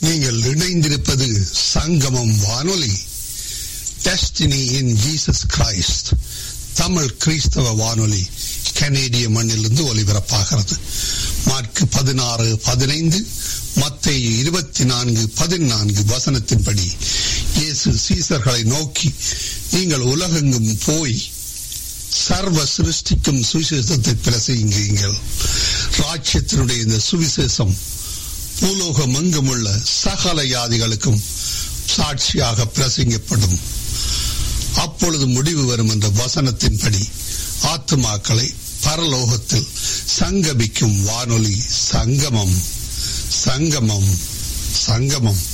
நீங்கள் இணைந்திருப்பது சங்கமம் வானொலி destiny in Jesus Christ Tamil கிறிஸ்தவ வானொலி கனேடிய மண்ணிலிருந்து ஒலிபரப்பாகிறது மார்க் பதினாறு பதினைந்து மத்திய இருபத்தி நான்கு பதினான்கு வசனத்தின்படி இயேசு சீசர்களை நோக்கி நீங்கள் உலகெங்கும் போய் சர்வ சிருஷ்டிக்கும் சுவிசேஷத்தை பிரசங்கிங்கள் ராஜ்யத்தினுடைய இந்த சுவிசேஷம் பூலோகம் எங்கும் உள்ள சகல யாதிகளுக்கும் சாட்சியாக பிரசங்கப்படும் அப்பொழுது முடிவு வரும் என்ற வசனத்தின்படி ஆத்துமாக்களை பரலோகத்தில் சங்கமிக்கும் வானொலி சங்கமம் சங்கமம் சங்கமம்